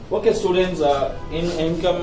Okay students in income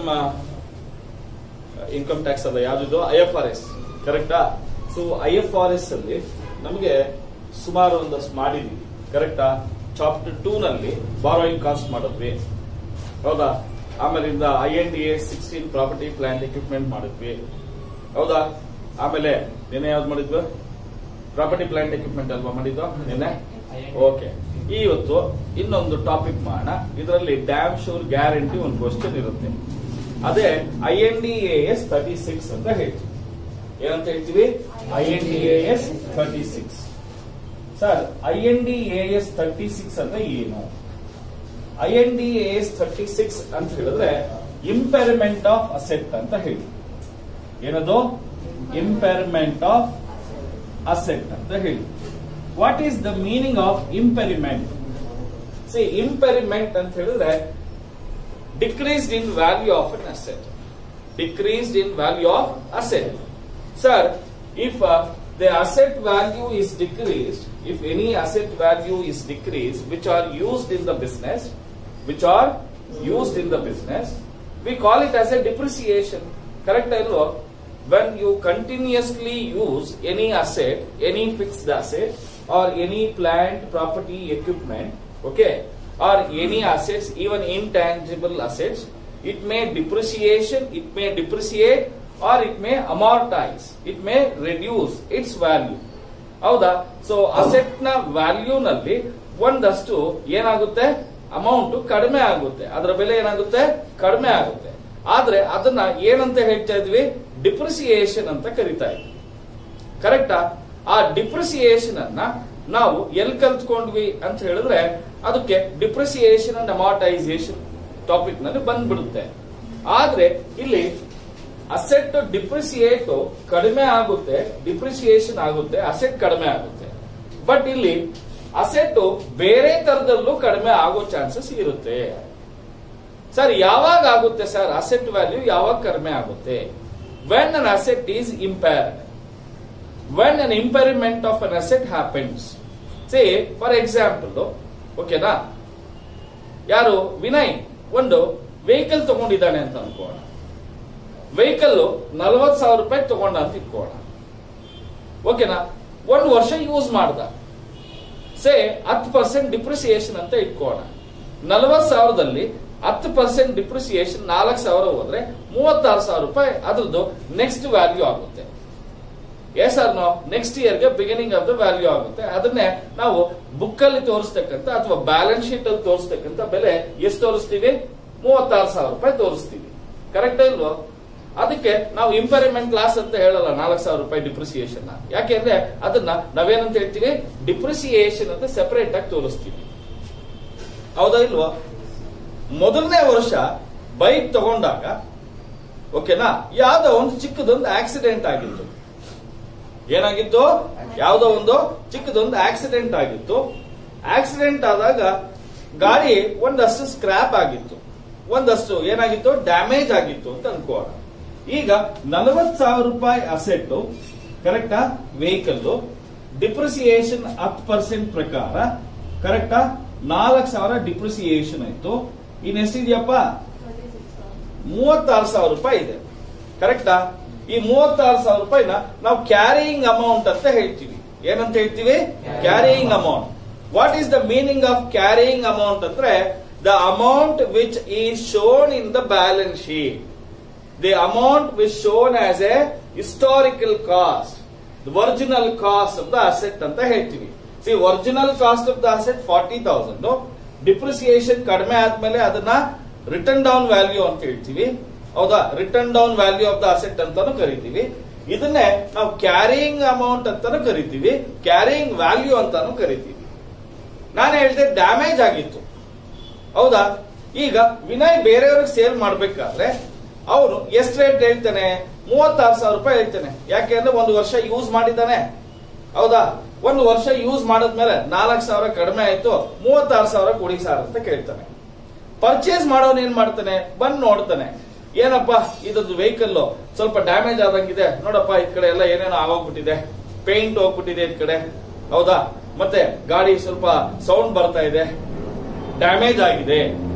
income tax ಅಲ್ಲ ಯಾವ್ದು I F R S ಕರೆಕ್ಟಾ so I F R S ಅಲ್ಲಿ ನಮಗೆ ಸುಮಾರು ಒಂದಷ್ಟು ಮಾಡಿದ್ವಿ ಕರೆಕ್ಟಾ ಚಾಪ್ಟರ್ ಟೂ ನಲ್ಲಿ ಬಾರೋಯಿಂಗ್ ಕಾಸ್ಟ್ ಮಾಡಿದ್ವಿ ಹೌದಾ ಆಮೇಲಿಂದ I N D A sixteen property plant equipment ಮಾಡಿದ್ವಿ ಹೌದಾ ಆಮೇಲೆ ನಿನ್ನೆ ಯಾವ್ದು ಮಾಡಿದ್ವಿ ಪ್ರಾಪರ್ಟಿ ಪ್ಲಾಂಟ್ ಎಕ್ವಿಪ್ಮೆಂಟ್ ಅಲ್ವಾ ಮಾಡಿದ್ದು ನಿನ್ನೆ ಓಕೆ ಇವತ್ತು ಇನ್ನೊಂದು ಟಾಪಿಕ್ ಮಾಡೋಣ ಇದರಲ್ಲಿ ಡ್ಯಾಮ್ ಶೂರ್ ಗ್ಯಾರಂಟಿ ಒಂದು ಕ್ವಶನ್ ಇರುತ್ತೆ ಅದೇ I N D S thirty six ಅಂತ ಹೇಳ್ತೀವಿ ಏನಂತ ಹೇಳ್ತೀವಿ I N D S thirty six sir I N D S thirty six ಅಂದ್ರೆ ಏನು I N D S thirty six ಅಂತ ಹೇಳಿದ್ರೆ ಇಂಪೇರ್ಮೆಂಟ್ ಆಫ್ ಅಸೆಟ್ ಅಂತ ಹೇಳಿ ಏನದು ಇಂಪೇರ್ಮೆಂಟ್ ಆಫ್ ಅಸೆಟ್ ಅಂತ ಹೇಳಿ what is the meaning of impairment see impairment ಅಂತ ಹೇಳಿದ್ರೆ decreased in value of an asset decreased in value of asset sir if the asset value is decreased if any asset value is decreased which are used in the business which are used in the business we call it as a depreciation correct illo when you continuously use any asset any fixed asset or any plant property equipment okay or any assets even intangible assets it may depreciation it may depreciate or it may amortize it may reduce its value ಹೌದಾ so asset ನ value ನಲ್ಲಿ ಒಂದಷ್ಟು ಏನಾಗುತ್ತೆ amount ಕಡಿಮೆ ಆಗುತ್ತೆ ಅದರ ಬೆಲೆ ಏನಾಗುತ್ತೆ ಕಡಿಮೆ ಆಗುತ್ತೆ ಆದ್ರೆ ಅದನ್ನ ಏನಂತ ಹೇಳ್ತಾ ಇದ್ವಿ ಡಿಪ್ರಿಸಿಯೇಷನ್ ಅಂತ ಕರಿತಾ ಇದ್ವಿ ಕರೆಕ್ಟಾ ಆ ಡಿಪ್ರಿಸಿಯೇಷನ್ ಅನ್ನ ನಾವು ಎಲ್ಲಿ ಕಲ್ತ್ಕೊಂಡ್ವಿ ಅಂತ ಹೇಳಿದ್ರೆ ಅದಕ್ಕೆ ಡಿಪ್ರಿಸಿಯೇಷನ್ ಅಂಡ್ ಅಮಾರ್ಟೈಸೇಷನ್ ಟಾಪಿಕ್ ನಲ್ಲಿ ಬಂದ್ಬಿಡುತ್ತೆ ಆದ್ರೆ ಇಲ್ಲಿ ಅಸೆಟ್ ಡಿಪ್ರಿಸಿಯೇಟ್ ಕಡಿಮೆ ಆಗುತ್ತೆ ಡಿಪ್ರಿಸಿಯೇಷನ್ ಆಗುತ್ತೆ ಅಸೆಟ್ ಕಡಿಮೆ ಆಗುತ್ತೆ ಬಟ್ ಇಲ್ಲಿ ಅಸೆಟ್ ಬೇರೆ ತರದಲ್ಲೂ ಕಡಿಮೆ ಆಗೋ ಚಾನ್ಸಸ್ ಇರುತ್ತೆ ಸರ್ ಯಾವಾಗ ಆಗುತ್ತೆ ಸರ್ ಅಸೆಟ್ ವ್ಯಾಲ್ಯೂ ಯಾವಾಗ ಕಡಿಮೆ ಆಗುತ್ತೆ when an asset is impaired when an impairment of an asset happens say for example ಓಕೆನಾ ಯಾರು ವಿನಯ್ ಒಂದು ವೆಹಿಕಲ್ ತಗೊಂಡಿದ್ದಾನೆ ಅಂತ ಅನ್ಕೋಣ ವೆಹಿಕಲ್ ನಲವತ್ ಸಾವಿರ ರೂಪಾಯಿ ತಗೊಂಡ ಅಂತ ಇಟ್ಕೋಣ ಓಕೆನಾ ಒಂದು ವರ್ಷ ಯೂಸ್ ಮಾಡ್ದ ಸೇ ಹತ್ತು ಪರ್ಸೆಂಟ್ ಡಿಪ್ರಿಸಿಯೇಷನ್ ಅಂತ ಇಟ್ಕೋಣ ನಲವತ್ ಸಾವಿರದಲ್ಲಿ ಹತ್ತು ಪರ್ಸೆಂಟ್ ಡಿಪ್ರಿಸಿಯೇಷನ್ ನಾಲ್ಕು ಸಾವಿರ ಹೋದ್ರೆ ಮೂವತ್ತಾರು ಸಾವಿರ ರೂಪಾಯಿ ಅದ್ರದ್ದು ನೆಕ್ಸ್ಟ್ ವ್ಯಾಲ್ಯೂ ಆಗುತ್ತೆ ಎಸ್ ಆರ್ ನೋ ನೆಕ್ಸ್ಟ್ ಇಯರ್ಗೆ ಬಿಗಿನಿಂಗ್ ಆಫ್ ದ ವ್ಯಾಲ್ಯೂ ಆಗುತ್ತೆ ಅದನ್ನೇ ನಾವು ಬುಕ್ ಅಲ್ಲಿ ತೋರಿಸ್ತಕ್ಕಂಥ ಅಥವಾ ಬ್ಯಾಲೆನ್ಸ್ ಶೀಟ್ ಅಲ್ಲಿ ತೋರಿಸ್ತಕ್ಕಂಥ ಬೆಲೆ ಎಷ್ಟು ತೋರಿಸ್ತೀವಿ ಮೂವತ್ತಾರು ಸಾವಿರ ರೂಪಾಯಿ ತೋರಿಸ್ತೀವಿ ಕರೆಕ್ಟ್ ಇಲ್ವೋ ಅದಕ್ಕೆ ನಾವು ಇಂಪರಿಮೆಂಟ್ ಲಾಸ್ ಅಂತ ಹೇಳಲ್ಲ ನಾಲ್ಕು ಸಾವಿರ ರೂಪಾಯಿ ಡಿಪ್ರಿಸಿಯೇಷನ್ ಯಾಕೆಂದ್ರೆ ಅದನ್ನ ನಾವೇನಂತ ಹೇಳ್ತೀವಿ ಡಿಪ್ರಿಸಿಯೇಷನ್ ಅಂತ ಸೆಪರೇಟ್ ಆಗಿ ತೋರಿಸ್ತೀವಿ ಹೌದಾ ಇಲ್ವೋ ಮೊದಲನೇ ವರ್ಷ ಬೈಕ್ ತಗೊಂಡಾಗ ಓಕೆನಾ ಯಾವ್ದೋ ಒಂದು ಚಿಕ್ಕದೊಂದು ಆಕ್ಸಿಡೆಂಟ್ ಆಗಿತ್ತು ಏನಾಗಿತ್ತು ಯಾವ್ದೋ ಒಂದು ಚಿಕ್ಕದೊಂದು ಆಕ್ಸಿಡೆಂಟ್ ಆಗಿತ್ತು ಆಕ್ಸಿಡೆಂಟ್ ಆದಾಗ ಗಾಡಿ ಒಂದಷ್ಟು ಸ್ಕ್ರಾಪ್ ಆಗಿತ್ತು ಒಂದಷ್ಟು ಏನಾಗಿತ್ತು ಡ್ಯಾಮೇಜ್ ಆಗಿತ್ತು ಅಂತ ಅನ್ಕೋಣ ಈಗ ನಲವತ್ ಸಾವಿರ ರೂಪಾಯಿ ಅಸೆಟ್ ಕರೆಕ್ಟಾ ವೆಹಿಕಲ್ ಡಿಪ್ರಿಸಿಯೇಷನ್ ಹತ್ತು ಪರ್ಸೆಂಟ್ ಪ್ರಕಾರ ಕರೆಕ್ಟಾ ನಾಲ್ಕು ಸಾವಿರ ಡಿಪ್ರಿಸಿಯೇಷನ್ ಆಯ್ತು ಇನ್ ಎಷ್ಟಿದೆಯಪ್ಪ ಮೂವತ್ತಾರು ಸಾವಿರ ರೂಪಾಯಿ ಇದೆ ಕರೆಕ್ಟಾ ಈ ಮೂವತ್ತಾರು ಸಾವಿರ ರೂಪಾಯಿನ ನಾವು ಕ್ಯಾರಿಯಿಂಗ್ ಅಮೌಂಟ್ ಅಂತ ಹೇಳ್ತೀವಿ ಏನಂತ ಹೇಳ್ತೀವಿ carrying amount what is the meaning of carrying amount ಅಂದ್ರೆ the amount which is shown in the balance sheet the amount which shown as a historical cost original cost of the asset ಅಂತ ಹೇಳ್ತೀವಿ see original cost of the asset forty thousand depreciation ಕಡಿಮೆ ಆದ್ಮೇಲೆ ಅದನ್ನ written down value ಅಂತ ಹೇಳ್ತೀವಿ ಹೌದಾ written down value of the asset ಅಂತಾನು ಕರಿತೀವಿ ಇದನ್ನೇ ನಾವು ಕ್ಯಾರಿಯಿಂಗ್ ಅಮೌಂಟ್ ಅಂತಾನು ಕರಿತೀವಿ ಕ್ಯಾರಿಯಿಂಗ್ ವ್ಯಾಲ್ಯೂ ಅಂತಾನು ಕರಿತೀವಿ ನಾನು ಹೇಳಿದೆ ಡ್ಯಾಮೇಜ್ ಆಗಿತ್ತು ಹೌದಾ ಈಗ ವಿನಯ್ ಬೇರೆಯವ್ರಿಗೆ ಸೇಲ್ ಮಾಡ್ಬೇಕಾದ್ರೆ ಅವನು ಎಷ್ಟು ರೇಟ್ ಹೇಳ್ತಾನೆ ಮೂವತ್ತಾರು ಸಾವಿರ ರೂಪಾಯಿ ಹೇಳ್ತಾನೆ ಯಾಕೆಂದ್ರೆ ಒಂದು ವರ್ಷ ಯೂಸ್ ಮಾಡಿದ್ದಾನೆ ಹೌದಾ ಒಂದು ವರ್ಷ ಯೂಸ್ ಮಾಡಿದ್ಮೇಲೆ ನಾಲ್ಕು ಸಾವಿರ ಕಡಿಮೆ ಆಯ್ತು ಮೂವತ್ತಾರು ಸಾವಿರ ಕೊಡಿ ಸಾರ್ ಅಂತ ಕೇಳ್ತಾನೆ ಪರ್ಚೇಸ್ ಮಾಡೋನ್ ಏನ್ ಮಾಡ್ತಾನೆ ಬಂದ್ ನೋಡ್ತಾನೆ ಏನಪ್ಪ ಇದೊಂದು ವೆಹಿಕಲ್ ಸ್ವಲ್ಪ ಡ್ಯಾಮೇಜ್ ಆದಂಗಿದೆ ನೋಡಪ್ಪ ಈ ಕಡೆ ಎಲ್ಲ ಏನೇನೋ ಆಗೋಗ್ಬಿಟ್ಟಿದೆ ಪೇಂಟ್ ಹೋಗ್ಬಿಟ್ಟಿದೆ ಈ ಕಡೆ ಹೌದಾ ಮತ್ತೆ ಗಾಡಿ ಸ್ವಲ್ಪ ಸೌಂಡ್ ಬರ್ತಾ ಇದೆ ಡ್ಯಾಮೇಜ್ ಆಗಿದೆ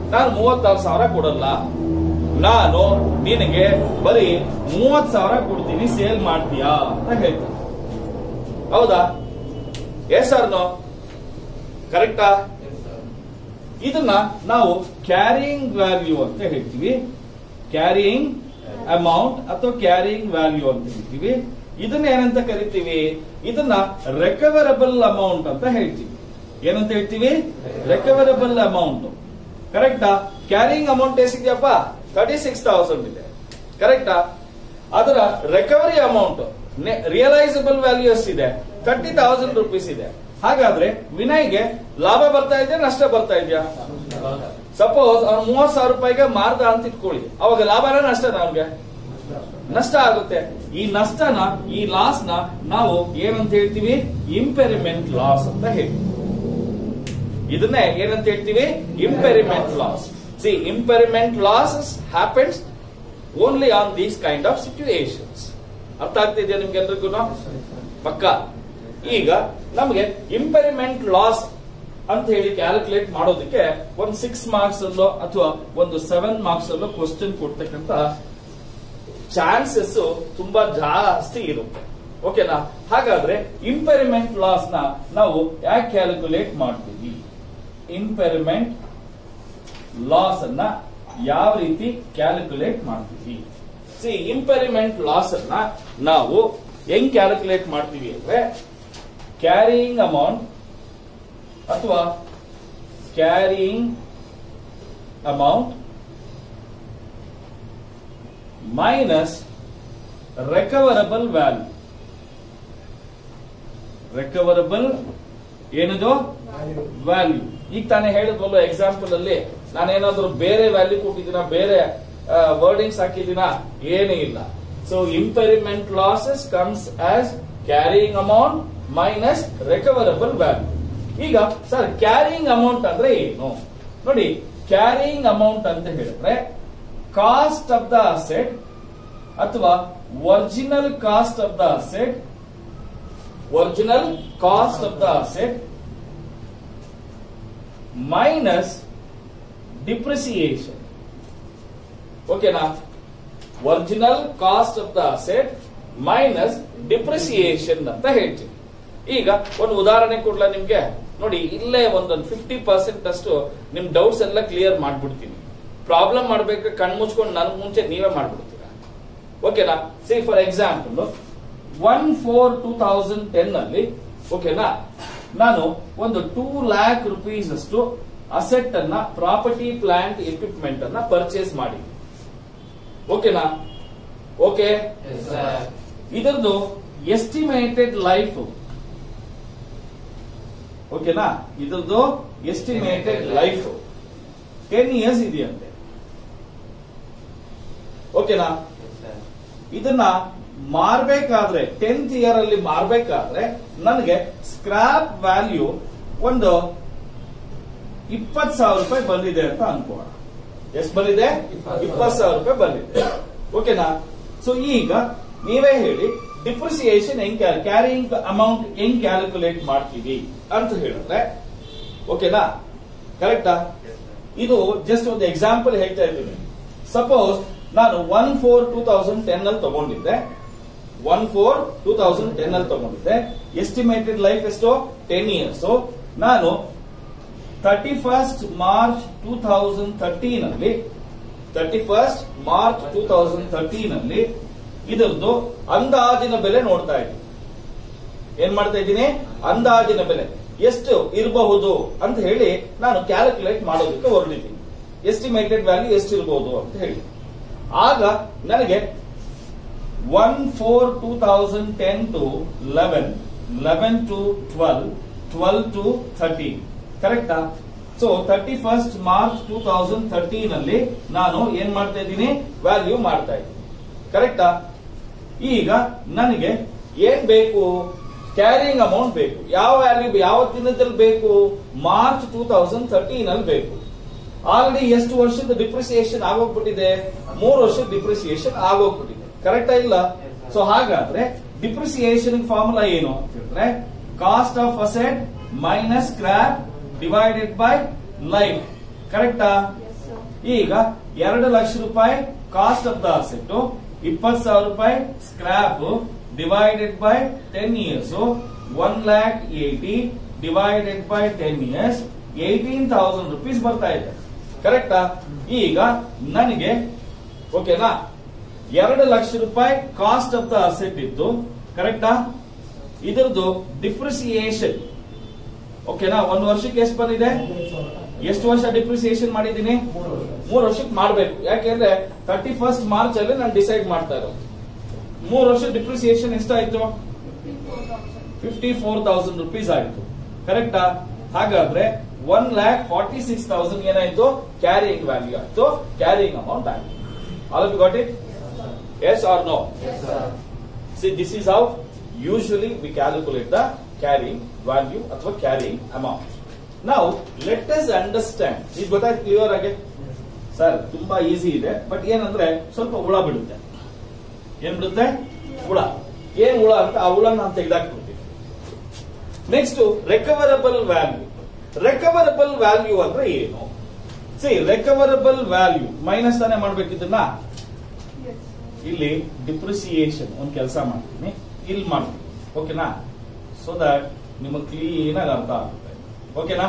ನಾನು ಮೂವತ್ತಾರು ಸಾವಿರ ಕೊಡಲ್ಲ ನಾನು ನಿನಗೆ ಬರೀ ಮೂವತ್ ಸಾವಿರ ಕೊಡ್ತೀನಿ ಸೇಲ್ ಮಾಡ್ತೀಯಾ ಅಂತ ಹೇಳ್ತಾನೆ ಹೌದಾ ಎಸ್ ಸರ್ ನೋ ಕರೆಕ್ಟಾ ಇದನ್ನ ನಾವು ಕ್ಯಾರಿಯಿಂಗ್ ವ್ಯಾಲ್ಯೂ ಅಂತ ಹೇಳ್ತೀವಿ ಕ್ಯಾರಿಯಿಂಗ್ ಅಮೌಂಟ್ ಅಥವಾ ಕ್ಯಾರಿಯಿಂಗ್ ವ್ಯಾಲ್ಯೂ ಅಂತ ಹೇಳ್ತೀವಿ ಇದನ್ನ ಏನಂತ ಕರಿತೀವಿ ಇದನ್ನ ರೆಕವರಬಲ್ ಅಮೌಂಟ್ ಅಂತ ಹೇಳ್ತೀವಿ ಏನಂತ ಹೇಳ್ತೀವಿ ರೆಕವರಬಲ್ ಅಮೌಂಟ್ ಕರೆಕ್ಟಾ ಕ್ಯಾರಿಯಿಂಗ್ ಅಮೌಂಟ್ ಎಷ್ಟಿದೆಯಪ್ಪ ತರ್ಟಿ ಸಿಕ್ಸ್ ತೌಸಂಡ್ ಇದೆ ಕರೆಕ್ಟಾ ಅದರ ರಿಕವರಿ ಅಮೌಂಟ್ ರಿಯಲೈಸಬಲ್ ವ್ಯಾಲ್ಯೂ ಎಷ್ಟಿದೆ ತರ್ಟಿ ತೌಸಂಡ್ ರುಪೀಸ್ ಇದೆ ಹಾಗಾದ್ರೆ ವಿನಯ್ಗೆ ಲಾಭ ಬರ್ತಾ ಇದೆಯಾ ನಷ್ಟ ಬರ್ತಾ ಇದೆಯಾ ಸಪೋಸ್ ಅವ್ನು ಮೂವತ್ ಸಾವಿರ ರೂಪಾಯಿಗೆ ಮಾರ್ದ ಅಂತ ಇಟ್ಕೊಳ್ಳಿ ಅವಾಗ ಲಾಭನ ನಷ್ಟನ ಅವ್ನಿಗೆ ನಷ್ಟ ಆಗುತ್ತೆ ಈ ನಷ್ಟನ ಈ ಲಾಸ್ ನ ನಾವು ಏನಂತ ಹೇಳ್ತೀವಿ ಇಂಪೆರಿಮೆಂಟ್ ಲಾಸ್ ಅಂತ ಹೇಳ್ತೀವಿ ಇದನ್ನೇ ಏನಂತ ಹೇಳ್ತೀವಿ impairment loss see impairment losses happens only on these kind of situations ಅರ್ಥ ಆಗ್ತಿದೆಯಾ ನಿಮ್ಗೆ ಎಲ್ರಿಗೂ ಪಕ್ಕ ಈಗ ನಮಗೆ ಇಂಪೆರಿಮೆಂಟ್ ಲಾಸ್ ಅಂತ ಹೇಳಿ ಕ್ಯಾಲ್ಕುಲೇಟ್ ಮಾಡೋದಕ್ಕೆ ಒಂದು ಸಿಕ್ಸ್ ಮಾರ್ಕ್ಸ್ ಅಲ್ಲೋ ಅಥವಾ ಒಂದು ಸೆವೆನ್ ಮಾರ್ಕ್ಸ್ ಅಲ್ಲೋ ಕ್ವಶನ್ ಕೊಡ್ತಕ್ಕಂತ ಚಾನ್ಸಸ್ ತುಂಬಾ ಜಾಸ್ತಿ ಇರುತ್ತೆ ಓಕೆನಾ ಹಾಗಾದ್ರೆ ಇಂಪೆರಿಮೆಂಟ್ ಲಾಸ್ ನ ನಾವು ಯಾಕೆ ಕ್ಯಾಲ್ಕುಲೇಟ್ ಮಾಡ್ತೀವಿ ಇಂಪೆರಿಮೆಂಟ್ ಲಾಸ್ ಅನ್ನ ಯಾವ ರೀತಿ ಕ್ಯಾಲ್ಕುಲೇಟ್ ಮಾಡ್ತೀವಿ ಸಿ ಇಂಪೆರಿಮೆಂಟ್ ಲಾಸ್ ಅನ್ನ ನಾವು ಹೆಂಗ್ ಕ್ಯಾಲ್ಕುಲೇಟ್ ಮಾಡ್ತೀವಿ ಅಂದ್ರೆ ಕ್ಯಾರಿಯಿಂಗ್ ಅಮೌಂಟ್ ಅಥವಾ carrying amount minus recoverable value recoverable ಏನದು ವ್ಯಾಲ್ಯೂ ಈಗ ತಾನೇ ಹೇಳಿದ್ವಲ್ಲ ಎಕ್ಸಾಂಪಲ್ ಅಲ್ಲಿ ನಾನೇನಾದ್ರೂ ಬೇರೆ ವ್ಯಾಲ್ಯೂ ಕೊಟ್ಟಿದ್ದೀನ ಬೇರೆ ವರ್ಡಿಂಗ್ಸ್ ಹಾಕಿದ್ದೀನ ಏನೂ ಇಲ್ಲ so impairment losses comes as carrying amount minus recoverable value ಈಗ ಸರ್ ಕ್ಯಾರಿಯಿಂಗ್ ಅಮೌಂಟ್ ಅಂದ್ರೆ ಏನು ನೋಡಿ ಕ್ಯಾರಿಯಿಂಗ್ ಅಮೌಂಟ್ ಅಂತ ಹೇಳಿದ್ರೆ ಕಾಸ್ಟ್ ಆಫ್ ದ ಅಸೆಟ್ ಅಥವಾ original cost of the asset original cost of the asset minus depreciation ಓಕೆನಾ original cost of the asset minus depreciation ಅಂತ ಹೇಳ್ತೀವಿ ಈಗ ಒಂದು ಉದಾಹರಣೆ ಕೊಡ್ಲಾ ನಿಮ್ಗೆ ನೋಡಿ ಇಲ್ಲೇ ಒಂದೊಂದು ಫಿಫ್ಟಿ ಪರ್ಸೆಂಟ್ ಅಷ್ಟು ನಿಮ್ ಡೌಟ್ಸ್ ಎಲ್ಲ ಕ್ಲಿಯರ್ ಮಾಡ್ಬಿಡ್ತೀನಿ ಪ್ರಾಬ್ಲಮ್ ಮಾಡ್ಬೇಕು ಕಣ್ ಮುಚ್ಕೊಂಡು ನನ್ ಮುಂಚೆ ನೀವೇ ಮಾಡ್ಬಿಡ್ತೀರಾ ಓಕೆನಾ see for example one four two thousand ten ಅಲ್ಲಿ ಓಕೆನಾ ನಾನು ಒಂದು ಟೂ ಲ್ಯಾಕ್ ರುಪೀಸ್ ಅಷ್ಟು ಅಸೆಟ್ ಅನ್ನ ಪ್ರಾಪರ್ಟಿ ಪ್ಲಾಂಟ್ ಎಕ್ವಿಪ್ಮೆಂಟ್ ಅನ್ನ ಪರ್ಚೇಸ್ ಮಾಡಿ ಓಕೆನಾ ಓಕೆ ಇದರದ್ದು ಎಸ್ಟಿಮೇಟೆಡ್ ಲೈಫ್ ಓಕೆನಾ ಇದರದ್ದು ಎಸ್ಟಿಮೇಟೆಡ್ ಲೈಫ್ ಟೆನ್ ಇಯರ್ಸ್ ಇದೆಯಂತೆ ಓಕೆನಾ ಇದನ್ನ ಮಾರ್ಬೇಕಾದ್ರೆ ಟೆಂತ್ ಇಯರ್ ಅಲ್ಲಿ ಮಾರ್ಬೇಕಾದ್ರೆ ನನಗೆ ಸ್ಕ್ರಾಪ್ ವ್ಯಾಲ್ಯೂ ಒಂದು ಇಪ್ಪತ್ ಸಾವಿರ ರೂಪಾಯಿ ಬಂದಿದೆ ಅಂತ ಅನ್ಕೋಣ ಎಷ್ಟು ಬಂದಿದೆ ಇಪ್ಪತ್ ಸಾವಿರ ರೂಪಾಯಿ ಬಂದಿದೆ ಓಕೆನಾ ಸೊ ಈಗ ನೀವೇ ಹೇಳಿ ಡಿಪ್ರಿಸಿಯೇಷನ್ ಹೆಂಗ್ ಕ್ಯಾರಿಯಿಂಗ್ ಅಮೌಂಟ್ ಹೆಂಗ್ ಕ್ಯಾಲ್ಕುಲೇಟ್ ಮಾಡ್ತೀವಿ ಅಂತ ಹೇಳಿದ್ರೆ ಓಕೆನಾ ಕರೆಕ್ಟಾ ಇದು ಜಸ್ಟ್ ಒಂದು ಎಕ್ಸಾಂಪಲ್ ಹೇಳ್ತಾ ಇದ್ದೀನಿ ಸಪೋಸ್ ನಾನು one four two thousand ten ಅಲ್ಲಿ ತಗೊಂಡಿದ್ದೆ one four two thousand ten ಅಲ್ಲಿ ತಗೊಂಡಿದ್ದೆ ಎಸ್ಟಿಮೇಟೆಡ್ ಲೈಫ್ ಎಷ್ಟು ಟೆನ್ ಇಯರ್ಸ್ ನಾನು thirty first March two thousand thirteen ಅಲ್ಲಿ thirty first March two thousand thirteen ಅಲ್ಲಿ ಇದರದ್ದು ಅಂದಾಜಿನ ಬೆಲೆ ನೋಡ್ತಾ ಇದ್ದೀನಿ ಏನ್ ಮಾಡ್ತಾ ಇದ್ದೀನಿ ಅಂದಾಜಿನ ಬೆಲೆ ಎಷ್ಟು ಇರಬಹುದು ಅಂತ ಹೇಳಿ ನಾನು ಕ್ಯಾಲ್ಕುಲೇಟ್ ಮಾಡೋದಕ್ಕೆ ಹೊರಡಿದ್ದೀನಿ ಎಸ್ಟಿಮೇಟೆಡ್ ವ್ಯಾಲ್ಯೂ ಎಷ್ಟು ಇರಬಹುದು ಅಂತ ಹೇಳಿ ಆಗ ನನಗೆ one four two thousand ten to eleven eleven to twelve twelve to thirteen ಕರೆಕ್ಟಾ so thirty first March two thousand thirteen ಅಲ್ಲಿ ನಾನು ಏನ್ ಮಾಡ್ತಾ ಇದ್ದೀನಿ ವ್ಯಾಲ್ಯೂ ಮಾಡ್ತಾ ಇದ್ದೀನಿ ಕರೆಕ್ಟಾ ಈಗ ನನಗೆ ಏನ್ ಬೇಕು ಕ್ಯಾರಿಯಿಂಗ್ ಅಮೌಂಟ್ ಬೇಕು ಯಾವ ವ್ಯಾಲ್ಯೂ ಯಾವ ದಿನದಲ್ಲಿ ಬೇಕು ಮಾರ್ಚ್ ಟೂ ತೌಸಂಡ್ ಥರ್ಟೀನ್ ಅಲ್ಲಿ ಬೇಕು ಆಲ್ರೆಡಿ ಎಷ್ಟು ವರ್ಷದ ಡಿಪ್ರಿಸಿಯೇಷನ್ ಆಗೋಗ್ಬಿಟ್ಟಿದೆ ಮೂರು ವರ್ಷದ ಡಿಪ್ರಿಸಿಯೇಷನ್ ಆಗೋಗ್ಬಿಟ್ಟಿದೆ ಕರೆಕ್ಟಾ ಇಲ್ಲ ಸೊ ಹಾಗಾದ್ರೆ ಡಿಪ್ರಿಸಿಯೇಷನ್ ಫಾರ್ಮುಲಾ ಏನು ಅಂತ ಹೇಳಿದ್ರೆ cost of asset minus scrap divided by life ಕರೆಕ್ಟಾ ಈಗ ಎರಡು ಲಕ್ಷ ರೂಪಾಯಿ ಕಾಸ್ಟ್ ಆಫ್ ದ ಅಸೆಟ್ ಇಪ್ಪತ್ತು ಸಾವಿರ ರೂಪಾಯಿ scrap divided by ten years one lakh eighty divided by ten years eighteen thousand rupees ಬರ್ತಾ ಇದೆ ಕರೆಕ್ಟಾ ಈಗ ನನಗೆ ಓಕೆನಾ ಎರಡು ಲಕ್ಷ ರೂಪಾಯಿ ಕಾಸ್ಟ್ ಆಫ್ ದ ಅಸೆಟ್ ಇತ್ತು ಕರೆಕ್ಟಾ ಇದರದ್ದು ಡಿಪ್ರಿಸಿಯೇಷನ್ ಓಕೆನಾ ಒಂದು ವರ್ಷಕ್ಕೆ ಎಷ್ಟು ಬಂದಿದೆ ಎಷ್ಟು ವರ್ಷ ಡಿಪ್ರಿಸಿಯೇಷನ್ ಮಾಡಿದ್ದೀನಿ ಮೂರು ವರ್ಷಕ್ಕೆ ಮಾಡಬೇಕು ಯಾಕೆಂದ್ರೆ ತರ್ಟಿ ಫಸ್ಟ್ ಮಾರ್ಚ್ ಅಲ್ಲಿ ನಾನು ಡಿಸೈಡ್ ಮಾಡ್ತಾ ಇರೋದು ಮೂರು ವರ್ಷ ಡಿಪ್ರಿಸಿಯೇಷನ್ ಎಷ್ಟಾಯ್ತು ಫಿಫ್ಟಿ ಫೋರ್ ತೌಸಂಡ್ ರುಪೀಸ್ ಆಯ್ತು ಕರೆಕ್ಟಾ ಹಾಗಾದ್ರೆ one lakh forty six thousand ಏನಾಯ್ತು ಕ್ಯಾರಿಯಿಂಗ್ ವ್ಯಾಲ್ಯೂ ಆಯ್ತು ಕ್ಯಾರಿಯಿಂಗ್ ಅಮೌಂಟ್ ಆಯ್ತು all of got it yes or no See, this is how usually we calculate the carrying value ಅಥವಾ carrying amount. Now, let us understand. ಇದು ಗೊತ್ತಾಯ್ತು clear ಆಗಿ sir ತುಂಬಾ easy ಇದೆ but ಏನಂದ್ರೆ ಸ್ವಲ್ಪ ಹುಳ ಬಿಡುತ್ತೆ ಏನ್ ಬಿಡುತ್ತೆ ಹುಳ ಏನ್ ಹುಳ ಅಂತ ಆ ಹುಳ ನಾನು ತೆಗೆದಾಕ್ಬಿಡ್ತೀನಿ next recoverable value recoverable value ಅಂದ್ರೆ ಏನು ಸಿ ರೆಕವರಬಲ್ ವ್ಯಾಲ್ಯೂ ಮೈನಸ್ ತಾನೇ ಮಾಡ್ಬೇಕಿದ್ದನ್ನ ಇಲ್ಲಿ ಡಿಪ್ರಿಸಿಯೇಷನ್ ಒಂದು ಕೆಲಸ ಮಾಡ್ತೀನಿ ಇಲ್ಲಿ ಮಾಡ್ತೀನಿ ಓಕೆನಾ ಸೊ ದಟ್ ನಿಮಗೆ ಕ್ಲೀನ್ ಆಗಿ ಅರ್ಥ ಆಗುತ್ತೆ ಓಕೆನಾ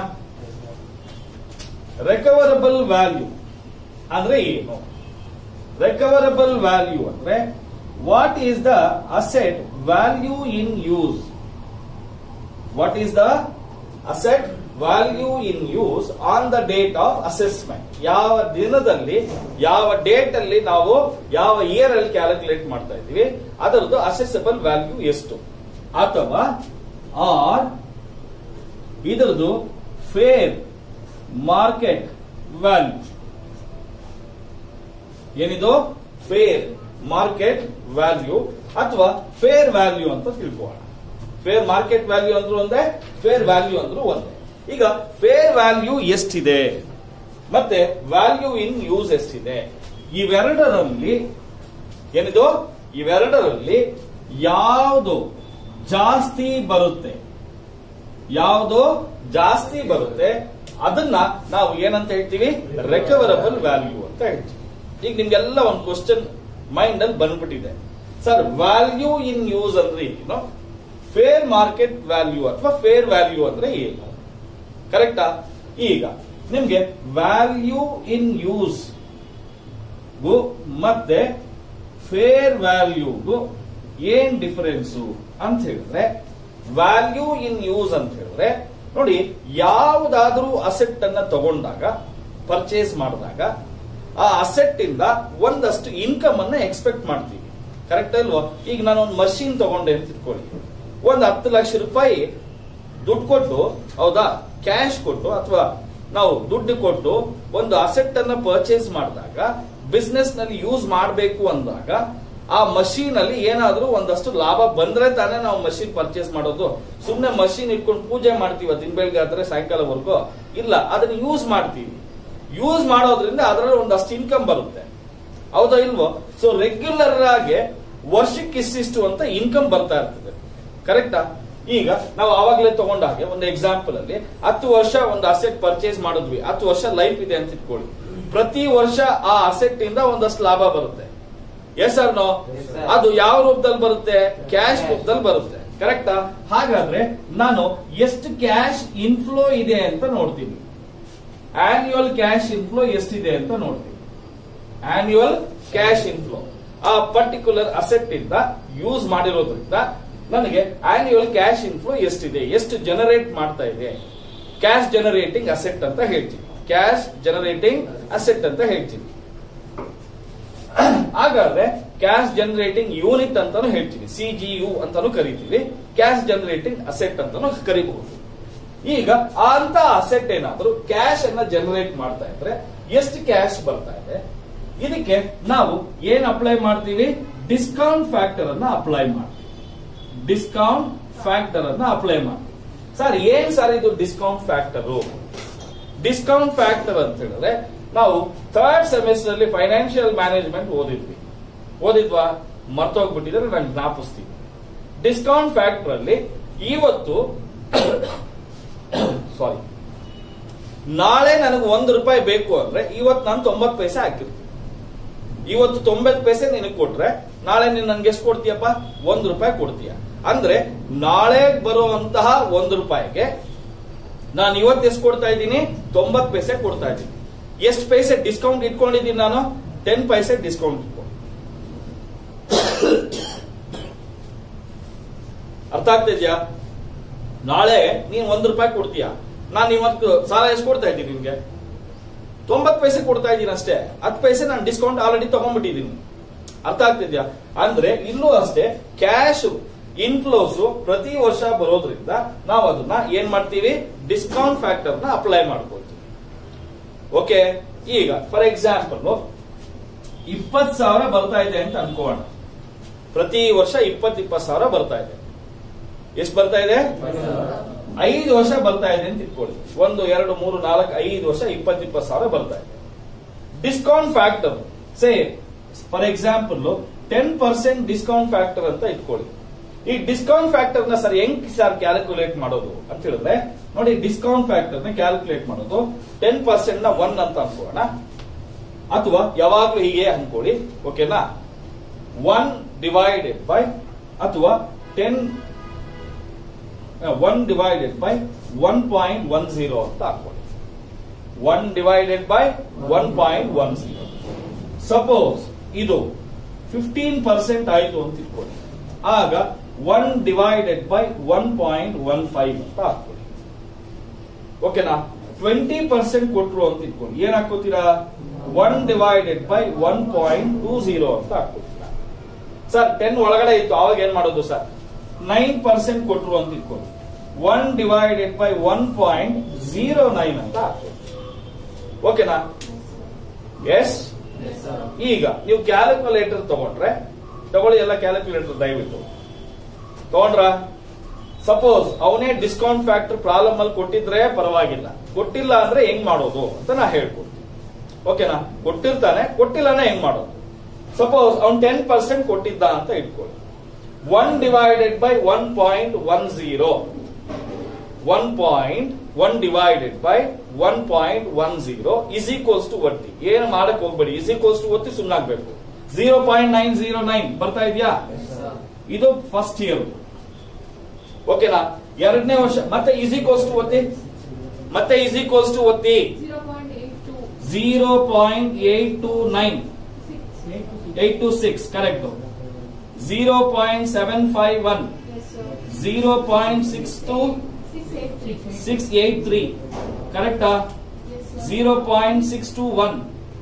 ರೆಕವರಬಲ್ ವ್ಯಾಲ್ಯೂ ಅಂದ್ರೆ ಏನು ರೆಕವರಬಲ್ ವ್ಯಾಲ್ಯೂ ಅಂದ್ರೆ what is the asset value in use what is the asset value in use on the date of assessment ಯಾವ ದಿನದಲ್ಲಿ ಯಾವ ಡೇಟ್ ಅಲ್ಲಿ ನಾವು ಯಾವ ಇಯರ್ ಅಲ್ಲಿ ಕ್ಯಾಲ್ಕುಲೇಟ್ ಮಾಡ್ತಾ ಇದೀವಿ ಅದರದ್ದು ಅಸೆಸಬಲ್ ವ್ಯಾಲ್ಯೂ ಎಷ್ಟು ಅಥವಾ ಆರ್ ಇದರದು ಫೇರ್ ಮಾರ್ಕೆಟ್ ವ್ಯಾಲ್ಯೂ ಏನಿದು ಫೇರ್ ಮಾರ್ಕೆಟ್ ವ್ಯಾಲ್ಯೂ ಅಥವಾ ಫೇರ್ ವ್ಯಾಲ್ಯೂ ಅಂತ ತಿಳ್ಕೊಳ್ಳೋಣ ಫೇರ್ ಮಾರ್ಕೆಟ್ ವ್ಯಾಲ್ಯೂ ಅಂದ್ರೂ ಒಂದೇ ಫೇರ್ ವ್ಯಾಲ್ಯೂ ಅಂದ್ರೂ ಒಂದೇ ಈಗ ಫೇರ್ ವ್ಯಾಲ್ಯೂ ಎಷ್ಟಿದೆ ಮತ್ತೆ ವ್ಯಾಲ್ಯೂ ಇನ್ ಯೂಸ್ ಎಷ್ಟಿದೆ ಇವೆರಡರಲ್ಲಿ ಏನಿದು ಇವೆರಡರಲ್ಲಿ ಯಾವುದು ಜಾಸ್ತಿ ಬರುತ್ತೆ ಯಾವುದು ಜಾಸ್ತಿ ಬರುತ್ತೆ ಅದನ್ನ ನಾವು ಏನಂತ ಹೇಳ್ತೀವಿ ರೆಕವರಬಲ್ ವ್ಯಾಲ್ಯೂ ಅಂತ ಹೇಳ್ತೀವಿ ಈಗ ನಿಮ್ಗೆಲ್ಲ ಒಂದು ಕ್ವಶನ್ ಮೈಂಡ್ ಅಲ್ಲಿ ಬಂದ್ಬಿಟ್ಟಿದೆ ಸರ್ ವ್ಯಾಲ್ಯೂ ಇನ್ ಯೂಸ್ ಅಂದ್ರೆ ಏನು ಫೇರ್ ಮಾರ್ಕೆಟ್ ವ್ಯಾಲ್ಯೂ ಅಥವಾ ಫೇರ್ ವ್ಯಾಲ್ಯೂ ಅಂದ್ರೆ ಏನು ಕರೆಕ್ಟಾ ಈಗ ನಿಮ್ಗೆ ವ್ಯಾಲ್ಯೂ ಇನ್ ಯೂಸ್ ಗು ಮತ್ತೆ ಫೇರ್ ವ್ಯಾಲ್ಯೂಗೂ ಏನ್ ಡಿಫರೆನ್ಸು ಅಂತ ಹೇಳಿದ್ರೆ ವ್ಯಾಲ್ಯೂ ಇನ್ ಯೂಸ್ ಅಂತ ಹೇಳಿದ್ರೆ ನೋಡಿ ಯಾವುದಾದ್ರೂ ಅಸೆಟ್ ಅನ್ನ ತಗೊಂಡಾಗ ಪರ್ಚೇಸ್ ಮಾಡಿದಾಗ ಆ ಅಸೆಟ್ ಇಂದ ಒಂದಷ್ಟು ಇನ್ಕಮ್ ಅನ್ನ ಎಕ್ಸ್ಪೆಕ್ಟ್ ಮಾಡ್ತೀವಿ ಕರೆಕ್ಟ್ ಅಲ್ವಾ ಈಗ ನಾನು ಒಂದು ಮಷೀನ್ ತಗೊಂಡೆ ಅಂತ ಇಟ್ಕೊಳ್ಳಿ ಒಂದು ಹತ್ತು ಲಕ್ಷ ರೂಪಾಯಿ ದುಡ್ಡು ಕೊಟ್ಟು ಹೌದಾ ಕ್ಯಾಶ್ ಕೊಟ್ಟು ಅಥವಾ ನಾವು ದುಡ್ಡು ಕೊಟ್ಟು ಒಂದು ಅಸೆಟ್ ಅನ್ನ ಪರ್ಚೇಸ್ ಮಾಡಿದಾಗ ಬಿಸ್ನೆಸ್ ನಲ್ಲಿ ಯೂಸ್ ಮಾಡಬೇಕು ಅಂದಾಗ ಆ ಮಷೀನ್ ಅಲ್ಲಿ ಏನಾದ್ರೂ ಒಂದಷ್ಟು ಲಾಭ ಬಂದ್ರೆ ತಾನೇ ನಾವು ಮಷೀನ್ ಪರ್ಚೇಸ್ ಮಾಡೋದು ಸುಮ್ನೆ ಮಷೀನ್ ಇಟ್ಕೊಂಡು ಪೂಜೆ ಮಾಡ್ತೀವಿ ದಿನ ಬೆಳಗ್ಗೆ ಆದ್ರೆ ಸಾಯಂಕಾಲವರೆಗೂ ಇಲ್ಲ ಅದನ್ನ ಯೂಸ್ ಮಾಡ್ತೀವಿ ಯೂಸ್ ಮಾಡೋದ್ರಿಂದ ಅದರಲ್ಲಿ ಒಂದಷ್ಟು ಇನ್ಕಮ್ ಬರುತ್ತೆ ಹೌದಾ ಇಲ್ವೋ ಸೊ ರೆಗ್ಯುಲರ್ ಆಗಿ ವರ್ಷಕ್ಕೆ ಇಷ್ಟಿಷ್ಟು ಅಂತ ಇನ್ಕಮ್ ಬರ್ತಾ ಇರ್ತದೆ ಕರೆಕ್ಟಾ ಈಗ ನಾವು ಆವಾಗಲೇ ತಗೊಂಡ ಹಾಗೆ ಒಂದು ಎಕ್ಸಾಂಪಲ್ ಅಲ್ಲಿ ಹತ್ತು ವರ್ಷ ಒಂದು ಅಸೆಟ್ ಪರ್ಚೇಸ್ ಮಾಡಿದ್ವಿ ಹತ್ತು ವರ್ಷ ಲೈಫ್ ಇದೆ ಅಂತ ಇಟ್ಕೊಳ್ಳಿ ಪ್ರತಿ ವರ್ಷ ಆ ಅಸೆಟ್ ಇಂದ ಒಂದಷ್ಟು ಲಾಭ ಬರುತ್ತೆ yes or no Yes, sir. ಅದು ಯಾವ ರೂಪದಲ್ಲಿ ಬರುತ್ತೆ ಕ್ಯಾಶ್ ರೂಪದಲ್ಲಿ ಬರುತ್ತೆ ಕರೆಕ್ಟಾ ಹಾಗಾದ್ರೆ ನಾನು ಎಷ್ಟು ಕ್ಯಾಶ್ ಇನ್ಫ್ಲೋ ಇದೆ ಅಂತ ನೋಡ್ತೀನಿ ಆನ್ಯುವಲ್ ಕ್ಯಾಶ್ ಇನ್ಫ್ಲೋ ಎಷ್ಟಿದೆ ಅಂತ ನೋಡ್ತೀನಿ ಆನ್ಯುವಲ್ ಕ್ಯಾಶ್ ಇನ್ಫ್ಲೋ ಆ ಪರ್ಟಿಕ್ಯುಲರ್ ಅಸೆಟ್ ಇಂದ ಯೂಸ್ ಮಾಡಿರೋದ್ರಿಂದ ನನಗೆ ಆನ್ಯುವಲ್ ಕ್ಯಾಶ್ ಇನ್ಫ್ಲೋ ಎಷ್ಟಿದೆ ಎಷ್ಟು ಜನರೇಟ್ ಮಾಡ್ತಾ ಇದೆ ಕ್ಯಾಶ್ ಜನರೇಟಿಂಗ್ ಅಸೆಟ್ ಅಂತ ಹೇಳ್ತೀನಿ ಕ್ಯಾಶ್ ಜನರೇಟಿಂಗ್ ಅಸೆಟ್ ಅಂತ ಹೇಳ್ತೀನಿ ಹಾಗಾದ್ರೆ ಕ್ಯಾಶ್ ಜನರೇಟಿಂಗ್ ಯೂನಿಟ್ ಅಂತಾನು ಹೇಳ್ತೀನಿ ಸಿ ಜಿ ಯು ಅಂತಾನು ಕರಿತೀವಿ ಕ್ಯಾಶ್ ಜನರೇಟಿಂಗ್ ಅಸೆಟ್ ಅಂತಾನು ಕರಿಬಹುದು ಈಗ ಅಂತ ಅಸೆಟ್ ಏನಾದ್ರೂ ಕ್ಯಾಶ್ ಅನ್ನ ಜನರೇಟ್ ಮಾಡ್ತಾ ಇದ್ರೆ ಎಷ್ಟು ಕ್ಯಾಶ್ ಬರ್ತಾ ಇದೆ ಇದಕ್ಕೆ ನಾವು ಏನ್ ಅಪ್ಲೈ ಮಾಡ್ತೀವಿ ಡಿಸ್ಕೌಂಟ್ ಫ್ಯಾಕ್ಟರ್ ಅನ್ನ ಅಪ್ಲೈ ಮಾಡ್ತೀವಿ ಡಿಸ್ಕೌಂಟ್ ಫ್ಯಾಕ್ಟರ್ ಅನ್ನ ಅಪ್ಲೈ ಮಾಡ್ತೀವಿ ಸರ್ ಏನ್ ಸರ್ ಇದು ಡಿಸ್ಕೌಂಟ್ ಫ್ಯಾಕ್ಟರ್ ಡಿಸ್ಕೌಂಟ್ ಫ್ಯಾಕ್ಟರ್ ಅಂತ ಹೇಳಿದ್ರೆ ನಾವು ಥರ್ಡ್ ಸೆಮಿಸ್ಟರ್ ಅಲ್ಲಿ ಫೈನಾನ್ಷಿಯಲ್ ಮ್ಯಾನೇಜ್ಮೆಂಟ್ ಓದಿದ್ವಿ ಓದಿದ್ವಾ ಮರ್ತೋಗ್ಬಿಟ್ಟಿದ್ರೆ ನಾನು ಜ್ಞಾಪಿಸ್ತೀನಿ ಡಿಸ್ಕೌಂಟ್ ಫ್ಯಾಕ್ಟರ್ ಅಲ್ಲಿ ಇವತ್ತು ಸಾರಿ ನಾಳೆ ನನಗೆ ಒಂದು ರೂಪಾಯಿ ಬೇಕು ಅಂದ್ರೆ ಇವತ್ತು ನಾನು ತೊಂಬತ್ತು ಪೈಸೆ ಹಾಕಿರ್ತೀನಿ ಇವತ್ತು ತೊಂಬತ್ತು ಪೈಸೆ ನಿನಗೆ ಕೊಟ್ರೆ ನಾಳೆ ನೀನ್ ನನ್ಗೆ ಎಷ್ಟು ಕೊಡ್ತೀಯಪ್ಪ ಒಂದು ರೂಪಾಯಿ ಕೊಡ್ತೀಯ ಅಂದ್ರೆ ನಾಳೆ ಬರುವಂತಹ ಒಂದು ರೂಪಾಯಿಗೆ ನಾನು ಇವತ್ತು ಎಷ್ಟು ಕೊಡ್ತಾ ಇದ್ದೀನಿ ತೊಂಬತ್ತು ಪೈಸೆ ಕೊಡ್ತಾ ಇದ್ದೀನಿ ಎಷ್ಟು ಪೈಸೆ ಡಿಸ್ಕೌಂಟ್ ಇಟ್ಕೊಂಡಿದ್ದೀನಿ ನಾನು ಟೆನ್ ಪೈಸೆ ಡಿಸ್ಕೌಂಟ್ ಇಟ್ಕೊಂಡು ಅರ್ಥ ಆಗ್ತಿದ್ಯಾ ನಾಳೆ ನೀನ್ ಒಂದ್ ರೂಪಾಯಿ ಕೊಡ್ತೀಯ ನಾನು ಇವತ್ತು ಸಾಲ ಎಷ್ಟು ಕೊಡ್ತಾ ಇದ್ದೀನಿ ನಿನ್ಗೆ ತೊಂಬತ್ ಪೈಸೆ ಕೊಡ್ತಾ ಇದ್ದೀನಿ ಅಷ್ಟೇ ಹತ್ತು ಪೈಸೆ ನಾನು ಡಿಸ್ಕೌಂಟ್ ಆಲ್ರೆಡಿ ತಗೊಂಡ್ಬಿಟ್ಟಿದ್ದೀನಿ ಅರ್ಥ ಆಗ್ತಿದ್ಯಾ ಅಂದ್ರೆ ಇಲ್ಲೂ ಅಷ್ಟೇ ಕ್ಯಾಶ್ ಇನ್ಫ್ಲೋಸ್ ಪ್ರತಿ ವರ್ಷ ಬರೋದ್ರಿಂದ ನಾವು ಅದನ್ನ ಏನ್ ಮಾಡ್ತೀವಿ ಡಿಸ್ಕೌಂಟ್ ಫ್ಯಾಕ್ಟರ್ ನ ಅಪ್ಲೈ ಮಾಡ್ಕೊಳ್ತೀವಿ ಓಕೆ ಈಗ ಫಾರ್ ಎಕ್ಸಾಂಪಲ್ ಇಪ್ಪತ್ ಸಾವಿರ ಬರ್ತಾ ಇದೆ ಅಂತ ಅನ್ಕೋಣ ಪ್ರತಿ ವರ್ಷ ಇಪ್ಪತ್ ಇಪ್ಪತ್ ಸಾವಿರ ಬರ್ತಾ ಇದೆ ಎಷ್ಟು ಬರ್ತಾ ಇದೆ ಐದು ವರ್ಷ ಬರ್ತಾ ಇದೆ ಅಂತ ಇಟ್ಕೊಳ್ಳಿ ಒಂದು ಎರಡು ಮೂರು ನಾಲ್ಕು ಐದು ವರ್ಷ ಇಪ್ಪತ್ ಇಪ್ಪತ್ತು ಸಾವಿರ ಬರ್ತಾ ಇದೆ discount factor say for example ten percent discount factor ಅಂತ ಇಟ್ಕೊಳ್ಳಿ ಈ ಡಿಸ್ಕೌಂಟ್ ಫ್ಯಾಕ್ಟರ್ ನ ಸರ್ ಹೆಂಗ್ ಸರ್ ಕ್ಯಾಲ್ಕುಲೇಟ್ ಮಾಡೋದು ಅಂತ ಹೇಳಿದ್ರೆ ನೋಡಿ ಡಿಸ್ಕೌಂಟ್ ಫ್ಯಾಕ್ಟರ್ ನ ಕ್ಯಾಲ್ಕುಲೇಟ್ ಮಾಡೋದು ಟೆನ್ ಪರ್ಸೆಂಟ್ ನ ಒನ್ ಅಂತ ಅನ್ಕೋಣ ಅಥವಾ ಯಾವಾಗ್ಲೂ ಹೀಗೆ ಅನ್ಕೊಳ್ಳಿ ಓಕೆನಾ ಒನ್ ಡಿವೈಡೆಡ್ ಬೈ ಅಥವಾ ten one divided by one point one zero ಅಂತ ಹಾಕೊಳ್ಳಿ one divided by one point one zero suppose ಇದು ಫಿಫ್ಟೀನ್ ಪರ್ಸೆಂಟ್ ಆಯ್ತು ಅಂತ ಇಟ್ಕೊಳ್ಳಿ ಆಗ one divided by one point one five ಅಂತ ಹಾಕೊಳ್ಳಿ ಓಕೆನಾ ಟ್ವೆಂಟಿ ಪರ್ಸೆಂಟ್ ಕೊಟ್ರು ಅಂತ ಇಟ್ಕೊಳ್ಳಿ ಏನ್ ಹಾಕೋತೀರಾ one divided by one point two zero ಅಂತ ಹಾಕೋತೀರಾ ಸರ್ ಟೆನ್ ಒಳಗಡೆ ಇತ್ತು ಅವಾಗ ಏನ್ ಮಾಡೋದು ಸರ್ ನೈನ್ ಪರ್ಸೆಂಟ್ ಕೊಟ್ರು ಅಂತ ಇಟ್ಕೊಳ್ಳಿ one divided by one point zero nine ಅಂತ ಹಾಕೋದು ಓಕೆನಾ ಎಸ್ ಈಗ ನೀವು ಕ್ಯಾಲ್ಕುಲೇಟರ್ ತಗೊಂಡ್ರೆ ತಗೊಳ್ಳಿ ಎಲ್ಲ ಕ್ಯಾಲ್ಕುಲೇಟರ್ ದಯವಿಟ್ಟು ತಗೊಂಡ್ರ ಸಪೋಸ್ ಅವನೇ ಡಿಸ್ಕೌಂಟ್ ಫ್ಯಾಕ್ಟರ್ ಪ್ರಾಬ್ಲಮ್ ಅಲ್ಲಿ ಕೊಟ್ಟಿದ್ರೆ ಪರವಾಗಿಲ್ಲ ಕೊಟ್ಟಿಲ್ಲ ಅಂದ್ರೆ ಹೆಂಗ್ ಮಾಡೋದು ಅಂತ ನಾ ಹೇಳ್ಕೊಡ್ತೀನಿ ಓಕೆನಾ ಕೊಟ್ಟಿರ್ತಾನೆ ಕೊಟ್ಟಿಲ್ಲನೇ ಹೆಂಗ್ ಮಾಡೋದು ಸಪೋಸ್ ಅವ್ನು ಟೆನ್ ಪರ್ಸೆಂಟ್ ಕೊಟ್ಟಿದ್ದ ಅಂತ ಇಟ್ಕೊಳ್ಳಿ one divided by one point one zero one point one divided by one point one zero is equals to ಒತ್ತಿ ಏನು ಮಾಡಕ್ ಹೋಗ್ಬೇಡಿ ಇಸ್ ಈಕ್ವಲ್ಸ್ ಟು ಒತ್ತಿ ಸುಮ್ಮನಾಗ್ಬೇಕು zero point nine zero nine ಬರ್ತಾ ಇದೆಯಾ ಇದು ಫಸ್ಟ್ ಇಯರ್ ಓಕೆನಾ ಎರಡನೇ ವರ್ಷ ಮತ್ತೆ ಇಸ್ ಈಕ್ವಲ್ಸ್ ಟು ಒತ್ತಿ ಮತ್ತೆ ಇಸ್ ಈಕ್ವಲ್ಸ್ ಟು ಒತ್ತಿ zero point eight two nine eight two six correct zero point seven five one zero point six two six eight three ಕರೆಕ್ಟಾ zero point six two one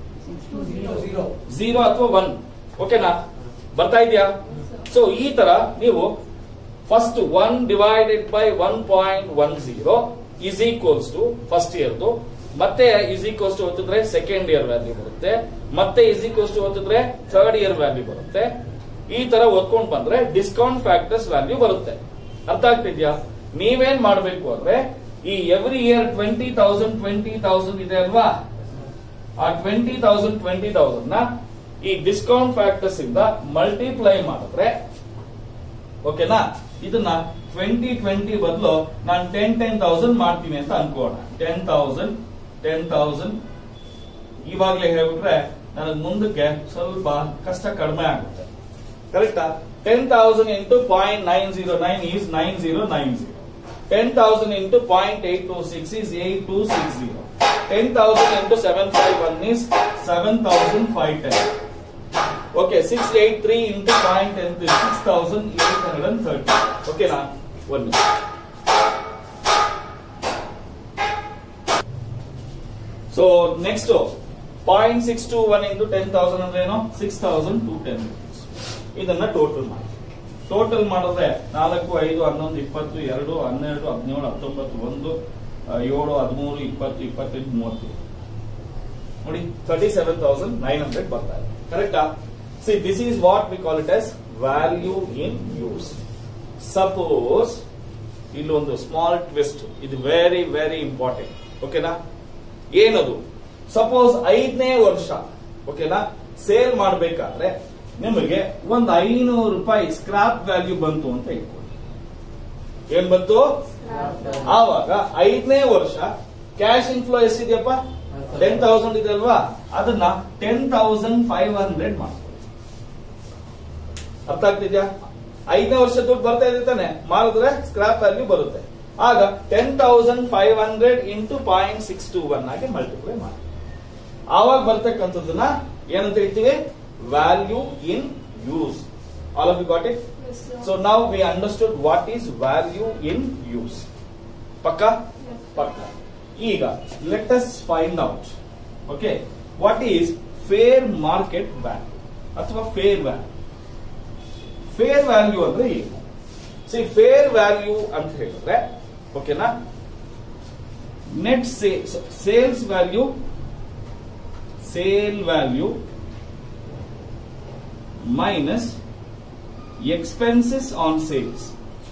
zero ಅಥವಾ one ಓಕೆನಾ ಬರ್ತಾ ಇದೆಯಾ so ಈ ತರ ನೀವು first one divided by one point one zero is equals to first ಇಯರ್ದು ಮತ್ತೆ ಇಸ್ ಈಕ್ವಲ್ಸ್ ಟು ಓದಿದ್ರೆ ಸೆಕೆಂಡ್ ಇಯರ್ ವ್ಯಾಲ್ಯೂ ಬರುತ್ತೆ ಮತ್ತೆ ಇಸ್ ಈಕ್ವಲ್ಸ್ ಟು ಓದಿದ್ರೆ ಥರ್ಡ್ ಇಯರ್ ವ್ಯಾಲ್ಯೂ ಬರುತ್ತೆ ಈ ತರ ಓದ್ಕೊಂಡ್ ಬಂದ್ರೆ ಡಿಸ್ಕೌಂಟ್ ಫ್ಯಾಕ್ಟರ್ಸ್ ವ್ಯಾಲ್ಯೂ ಬರುತ್ತೆ ಅರ್ಥ ಆಗ್ತಿದ್ಯಾ ನೀವೇನ್ ಮಾಡ್ಬೇಕು ಅಂದ್ರೆ ಈ every year twenty thousand twenty thousand ಇದೆ ಅಲ್ವಾ ಆ ಟ್ವೆಂಟಿ ತೌಸಂಡ್ ಟ್ವೆಂಟಿ ತೌಸಂಡ್ ನ ಈ ಡಿಸ್ಕೌಂಟ್ ಫ್ಯಾಕ್ಟರ್ಸ್ ಇಂದ ಮಲ್ಟಿಪ್ಲೈ ಮಾಡಿದ್ರೆ ಓಕೆನಾ ಇದನ್ನ ಟ್ವೆಂಟಿ ಟ್ವೆಂಟಿ ಬದಲು ನಾನು ಟೆನ್ ಟೆನ್ ತೌಸಂಡ್ ಮಾಡ್ತೀನಿ ಅಂತ ಅನ್ಕೋಣ ಟೆನ್ ತೌಸಂಡ್ ಟೆನ್ ತೌಸಂಡ್ ಇವಾಗ್ಲೇ ಹೇಳ್ಬಿಟ್ರೆ ನನಗೆ ಮುಂದಕ್ಕೆ ಸ್ವಲ್ಪ ಕಷ್ಟ ಕಡಿಮೆ ಆಗುತ್ತೆ ಕರೆಕ್ಟಾ ten thousand into point nine zero nine is nine zero nine zero ten thousand into point eight two six is eight two six zero ten thousand into seven five one is seven thousand five ten okay six eight three into point ten six thousand eight hundred and thirty ಓಕೆನಾ one so next point six two one into ten thousand ಅಂದ್ರೆ ಏನು six thousand two ten ಇದನ್ನ total ಮಾಡಿ total ಮಾಡಿದ್ರೆ ನಾಲ್ಕು ಐದು ಹನ್ನೊಂದು ಇಪ್ಪತ್ತು ಎರಡು ಹನ್ನೆರಡು ಹದಿನೇಳು ಹತ್ತೊಂಬತ್ತು ಒಂದು ಆ, ಏಳು ಹದಿಮೂರು ಇಪ್ಪತ್ತು ಇಪ್ಪತ್ತೆಂಟು ಮೂವತ್ತು ನೋಡಿ thirty seven thousand nine hundred ಬರ್ತಾ ಇದೆ ಕರೆಕ್ಟಾ see this is what we call it as value in use suppose ಇಲ್ಲೊಂದು ಸ್ಮಾಲ್ ಟ್ವಿಸ್ಟ್ ಇದು ವೆರಿ ವೆರಿ ಇಂಪಾರ್ಟೆಂಟ್ ಓಕೆನಾ ಏನದು ಸಪೋಸ್ ಐದನೇ ವರ್ಷ ಓಕೆನಾ ಸೇಲ್ ಮಾಡಬೇಕಾದ್ರೆ ನಿಮಗೆ ಒಂದು ಐನೂರು ರೂಪಾಯಿ ಸ್ಕ್ರಾಪ್ ವ್ಯಾಲ್ಯೂ ಬಂತು ಅಂತ ಇಟ್ಕೊಳ್ಳಿ ಏನ್ ಬಂತು ಆವಾಗ ಐದನೇ ವರ್ಷ ಕ್ಯಾಶ್ ಇನ್ಫ್ಲೋ ಎಷ್ಟಿದೆಯಪ್ಪ ಟೆನ್ ತೌಸಂಡ್ ಇದೆ ಅಲ್ವಾ ಅದನ್ನ ಟೆನ್ ತೌಸಂಡ್ ಫೈವ್ ಹಂಡ್ರೆಡ್ ಮಾಡ್ಕೊಳ್ಳಿ ಅರ್ಥ ಆಗ್ತಿದ್ಯಾ ಐದನೇ ವರ್ಷ ದುಡ್ಡು ಬರ್ತಾ ಇದೆ ತಾನೆ ಮಾರಿದ್ರೆ ಸ್ಕ್ರಾಪ್ ವ್ಯಾಲ್ಯೂ ಬರುತ್ತೆ ಆಗ ten thousand five hundred into point six two one ಆಗಿ ಮಲ್ಟಿಪ್ಲೈ ಮಾಡಿ ಆವಾಗ ಬರ್ತಕ್ಕಂಥದ್ದನ್ನ ಏನಂತ ಹೇಳ್ತೀವಿ value in use all of you got it Yes, sir. So ನಾವು we understood what is value in use ಪಕ್ಕ Yes. ಪಕ್ಕ ಈಗ let us find out okay what is fair market value ಅಥವಾ ಫೇರ್ ವ್ಯಾಲ್ಯೂ ಫೇರ್ ವ್ಯಾಲ್ಯೂ ಅಂದ್ರೆ ಏನು see fair value ಅಂತ ಹೇಳಿದ್ರೆ ಓಕೆನಾ net sales value sale value minus expenses on sales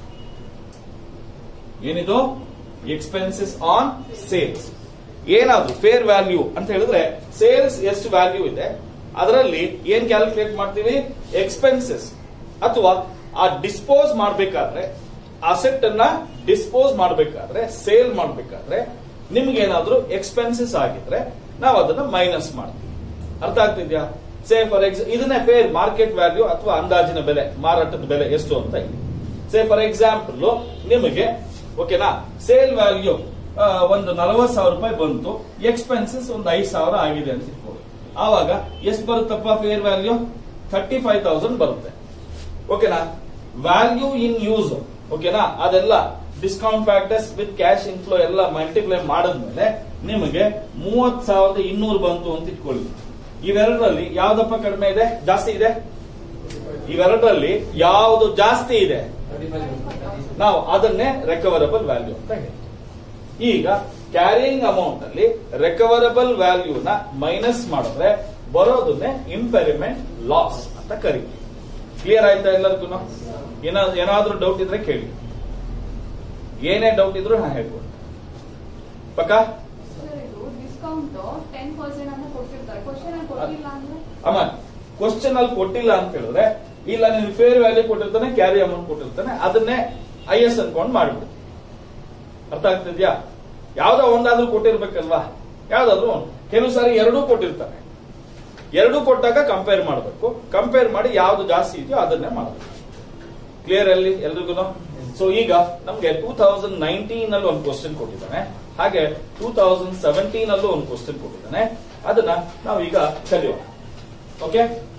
ಏನಿದು ಎಕ್ಸ್ಪೆನ್ಸಸ್ ಆನ್ ಸೇಲ್ಸ್ ಏನಾದ್ರು ಫೇರ್ ವ್ಯಾಲ್ಯೂ ಅಂತ ಹೇಳಿದ್ರೆ ಸೇಲ್ಸ್ ಎಷ್ಟು ವ್ಯಾಲ್ಯೂ ಇದೆ ಅದರಲ್ಲಿ ಏನ್ ಕ್ಯಾಲ್ಕುಲೇಟ್ ಮಾಡ್ತೀವಿ ಎಕ್ಸ್ಪೆನ್ಸಸ್ ಅಥವಾ ಆ ಡಿಸ್ಪೋಸ್ ಮಾಡಬೇಕಾದ್ರೆ ಅಸೆಟ್ ಅನ್ನ ಡಿಸ್ಪೋಸ್ ಮಾಡಬೇಕಾದ್ರೆ ಸೇಲ್ ಮಾಡಬೇಕಾದ್ರೆ ನಿಮ್ಗೆ ಏನಾದ್ರೂ ಎಕ್ಸ್ಪೆನ್ಸಸ್ ಆಗಿದ್ರೆ ನಾವು ಅದನ್ನ ಮೈನಸ್ ಮಾಡ್ತೀವಿ ಅರ್ಥ ಆಗ್ತಿದ್ಯಾ ಸೇ ಫಾರ್ ಎಕ್ಸ್ ಇದನ್ನೇ ಫೇರ್ ಮಾರ್ಕೆಟ್ ವ್ಯಾಲ್ಯೂ ಅಥವಾ ಅಂದಾಜಿನ ಬೆಲೆ ಮಾರಾಟದ ಬೆಲೆ ಎಷ್ಟು ಅಂತ ಇದೆ ಸೇ ಫಾರ್ ಎಕ್ಸಾಂಪಲ್ ನಿಮಗೆ ಓಕೆನಾ ಸೇಲ್ ವ್ಯಾಲ್ಯೂ ಒಂದು ನಲವತ್ತು ಸಾವಿರ ರೂಪಾಯಿ ಬಂತು ಎಕ್ಸ್ಪೆನ್ಸಸ್ ಒಂದು ಐದು ಸಾವಿರ ಆಗಿದೆ ಅಂತ ಇಟ್ಕೊಳ್ಳಿ ಆವಾಗ ಎಷ್ಟು ಬರುತ್ತಪ್ಪ fair value thirty five thousand ಬರುತ್ತೆ ಓಕೆನಾ ವ್ಯಾಲ್ಯೂ ಇನ್ ಯೂಸ್ ಓಕೆನಾ ಅದೆಲ್ಲ discount factors with cash inflow ಎಲ್ಲ ಮಲ್ಟಿಪ್ಲೈ ಮಾಡಿದ್ಮೇಲೆ ನಿಮಗೆ ಮೂವತ್ ಸಾವಿರದ ಇನ್ನೂರು ಬಂತು ಅಂತ ಇಟ್ಕೊಳ್ಳಿ ಇವೆರಡರಲ್ಲಿ ಯಾವ್ದಪ್ಪ ಕಡಿಮೆ ಇದೆ ಜಾಸ್ತಿ ಇದೆ ಇವೆರಡರಲ್ಲಿ ಯಾವುದು ಜಾಸ್ತಿ ಇದೆ ನಾವು ಅದನ್ನೇ ರೆಕವರಬಲ್ ವ್ಯಾಲ್ಯೂ ಅಂತ ಹೇಳ್ತೀವಿ ಈಗ ಕ್ಯಾರಿಯಿಂಗ್ ಅಮೌಂಟ್ ಅಲ್ಲಿ ರೆಕವರಬಲ್ ವ್ಯಾಲ್ಯೂನ ಮೈನಸ್ ಮಾಡಿದ್ರೆ ಬರೋದನ್ನೇ ಇಂಪೆರಿಮೆಂಟ್ ಲಾಸ್ ಅಂತ ಕರಿತೀವಿ ಕ್ಲಿಯರ್ ಆಯ್ತಾ ಎಲ್ಲರಿಗೂ ಏನಾದ್ರೂ ಡೌಟ್ ಇದ್ರೆ ಕೇಳಿ ಏನೇ ಡೌಟ್ ಇದ್ರು ನಾ ಹೇಳ್ಬೋದು ಪಕ್ಕ Sir, ಇದು ಡಿಸ್ಕೌಂಟ್ ಟೆನ್ ಪರ್ಸೆಂಟ್ ಅಂತ ಕೊಟ್ಟಿರ್ತಾರೆ ಕ್ವಶನ್ ಅಲ್ಲಿ ಕೊಟ್ಟಿಲ್ಲ ಅಂದ್ರೆ ಅಮ್ಮ ಕ್ವಶನ್ ಅಲ್ಲಿ ಕೊಟ್ಟಿಲ್ಲ ಅಂತ ಹೇಳಿದ್ರೆ ಇಲ್ಲ ನೀನು ಫೇರ್ ವ್ಯಾಲ್ಯೂ ಕೊಟ್ಟಿರ್ತಾನೆ ಕ್ಯಾರಿ ಅಮೌಂಟ್ ಕೊಟ್ಟಿರ್ತಾನೆ ಅದನ್ನೇ ಐ ಎಸ್ ಅನ್ಕೊಂಡು ಮಾಡ್ಬಿಡ್ತೀವಿ ಅರ್ಥ ಆಗ್ತಿದ್ಯಾ ಯಾವ್ದೋ ಒಂದಾದ್ರೂ ಕೊಟ್ಟಿರ್ಬೇಕಲ್ವಾ ಯಾವ್ದಾದ್ರು ಒಂದು ಕೆಲವು ಸಾರಿ ಎರಡೂ ಕೊಟ್ಟಿರ್ತಾರೆ ಎರಡೂ ಕೊಟ್ಟಾಗ ಕಂಪೇರ್ ಮಾಡಬೇಕು ಕಂಪೇರ್ ಮಾಡಿ ಯಾವ್ದು ಜಾಸ್ತಿ ಇದೆಯೋ ಅದನ್ನೇ ಮಾಡಬೇಕು ಕ್ಲಿಯರ್ ಅಲ್ಲಿ ಎಲ್ರಿಗೂ ಸೊ ಈಗ ನಮ್ಗೆ ಟೂ ತೌಸಂಡ್ ನೈನ್ಟೀನ್ ಅಲ್ಲಿ ಒಂದು ಕ್ವಶನ್ ಕೊಟ್ಟಿದ್ದಾನೆ ಹಾಗೆ ಟೂ ತೌಸಂಡ್ ಸೆವೆಂಟೀನ್ ಅಲ್ಲೂ ಒಂದು ಕ್ವಶನ್ ಕೊಟ್ಟಿದ್ದಾನೆ ಅದನ್ನ ನಾವೀಗ ಕಲಿಯೋಣ ಓಕೆ